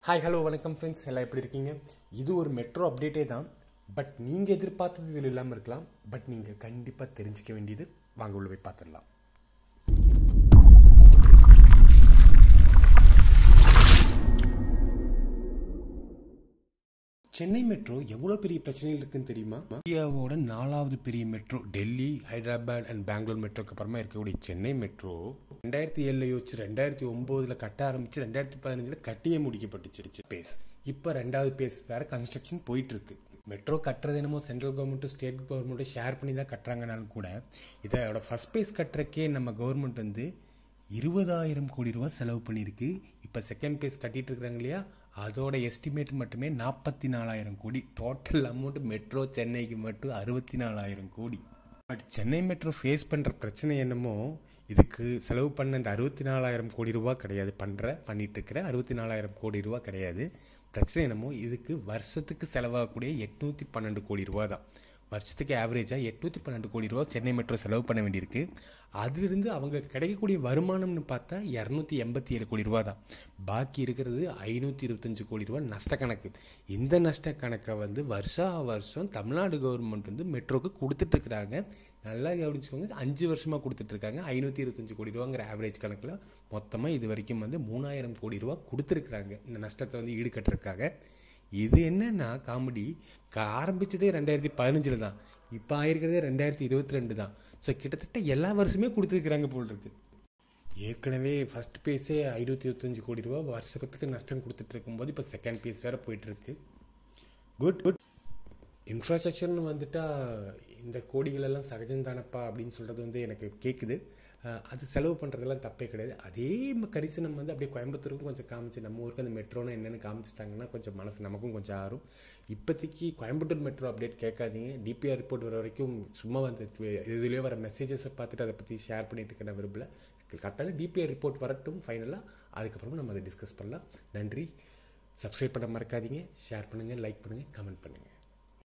hi hello வணக்கம் friends எல்லாம் எப்படி இருக்கீங்க இது ஒரு மெட்ரோ அப்டேட்டே தான் பட் நீங்கள் எதிர்பார்த்தது இதில் இல்லாமல் இருக்கலாம் பட் நீங்கள் கண்டிப்பாக தெரிஞ்சுக்க வேண்டியது வாங்க உள்ள போய் பார்த்துடலாம் சென்னை மெட்ரோ எவ்வளோ பெரிய பிரச்சனைகள் இருக்குன்னு தெரியுமா இந்தியாவோட நாலாவது பெரிய மெட்ரோ டெல்லி ஹைதராபாத் அண்ட் பெங்களூர் மெட்ரோக்கு அப்புறமா இருக்கக்கூடிய சென்னை மெட்ரோ ரெண்டாயிரத்தி ஏழில் யோசிச்சு ரெண்டாயிரத்தி ஒம்போதில் கட்ட ஆரம்பிச்சு ரெண்டாயிரத்தி பதினஞ்சில் கட்டியே முடிக்கப்பட்டுச்சிருச்சு பேஸ் இப்போ ரெண்டாவது பேஸ் வேறு கன்ஸ்ட்ரக்ஷன் போயிட்டு இருக்கு மெட்ரோ கட்டுறது என்னமோ சென்ட்ரல் கவர்மெண்ட்டும் ஸ்டேட் கவர்மெண்ட்டும் ஷேர் பண்ணி தான் கட்டுறாங்கனாலும் கூட இதோட ஃபஸ்ட் பேஸ் கட்டுறக்கே நம்ம கவர்மெண்ட் வந்து இருபதாயிரம் கோடி ரூபா செலவு பண்ணியிருக்கு இப்போ செகண்ட் பேஸ் கட்டிட்டு இருக்கிறாங்க இல்லையா அதோட எஸ்டிமேட் மட்டுமே நாற்பத்தி நாலாயிரம் கோடி டோட்டல் அமௌண்ட் மெட்ரோ சென்னைக்கு மட்டும் அறுபத்தி நாலாயிரம் கோடி பட் சென்னை மெட்ரோ ஃபேஸ் பண்ணுற பிரச்சனை என்னமோ இதுக்கு செலவு பண்ண இந்த அறுபத்தி நாலாயிரம் கோடி ரூபா கிடையாது பண்ணுற பண்ணிட்டு இருக்கிற அறுபத்தி நாலாயிரம் கோடி ரூபா கிடையாது பிரச்சனை என்னமோ இதுக்கு வருஷத்துக்கு செலவாகக்கூடிய எட்நூற்றி பன்னெண்டு கோடி ரூபா தான் வருஷத்துக்கு ஆவரேஜாக எட்நூற்றி பன்னெண்டு கோடி ரூபா சென்னை மெட்ரோ செலவு பண்ண வேண்டியிருக்கு அதிலிருந்து அவங்க கிடைக்கக்கூடிய வருமானம்னு பார்த்தா இரநூத்தி எண்பத்தி ஏழு கோடி ரூபா தான் பாக்கி இருக்கிறது ஐநூற்றி இருபத்தஞ்சு கோடி ரூபா நஷ்ட கணக்கு இந்த நஷ்ட கணக்கை வந்து வருஷா வருஷம் தமிழ்நாடு கவர்மெண்ட் வந்து மெட்ரோக்கு கொடுத்துட்ருக்குறாங்க நல்லா கவனிச்சுக்கோங்க அஞ்சு வருஷமாக கொடுத்துட்ருக்காங்க ஐநூற்றி இருபத்தஞ்சு கோடி ரூபாங்கிற ஆவரேஜ் கணக்கில் மொத்தமாக இது வரைக்கும் வந்து மூணாயிரம் கோடி ரூபா கொடுத்துருக்குறாங்க இந்த நஷ்டத்தை வந்து ஈடுகட்டுறதுக்காக இது என்னன்னா காமெடி ஆரம்பித்ததே ரெண்டாயிரத்தி பதினஞ்சில் தான் இப்போ ஆயிருக்கிறதே ரெண்டாயிரத்தி இருபத்தி ரெண்டு தான் ஸோ கிட்டத்தட்ட எல்லா வருஷமே கொடுத்துருக்குறாங்க போல் இருக்கு ஏற்கனவே ஃபஸ்ட் பேஸே ஐநூற்றி இருபத்தஞ்சு கோடி ரூபா வருஷத்துக்கு நஷ்டம் கொடுத்துட்டு இருக்கும்போது இப்போ செகண்ட் பேஸ் வேறு போயிட்டுருக்கு குட் குட் இன்ஃப்ராஸ்ட்ரக்சர்னு வந்துட்டால் இந்த கோடிகளெல்லாம் சகஜம் தானப்பா அப்படின்னு சொல்கிறது வந்து எனக்கு கேட்குது அது செலவு பண்ணுறதெல்லாம் தப்பே கிடையாது அதே கரிசனம் வந்து அப்படியே கோயம்புத்தூருக்கும் கொஞ்சம் காமிச்சு நம்ம ஊருக்கு அந்த மெட்ரோனா என்னென்னு காமிச்சிட்டாங்கன்னா கொஞ்சம் மனசு நமக்கும் கொஞ்சம் ஆறும் இப்போதைக்கு கோயம்புத்தூர் மெட்ரோ அப்டேட் கேட்காதீங்க டிபிஆர் ரிப்போர்ட் வர வரைக்கும் சும்மா வந்து இதுலேயே வர மெசேஜஸை பார்த்துட்டு அதை பற்றி ஷேர் பண்ணிட்டு இருக்க நான் விரும்பல கரெக்டான டிபிஆர் ரிப்போர்ட் வரட்டும் ஃபைனலாக அதுக்கப்புறமா நம்ம அதை டிஸ்கஸ் பண்ணலாம் நன்றி சப்ஸ்கிரைப் பண்ண மறக்காதீங்க ஷேர் பண்ணுங்கள் லைக் பண்ணுங்கள் கமெண்ட் பண்ணுங்கள்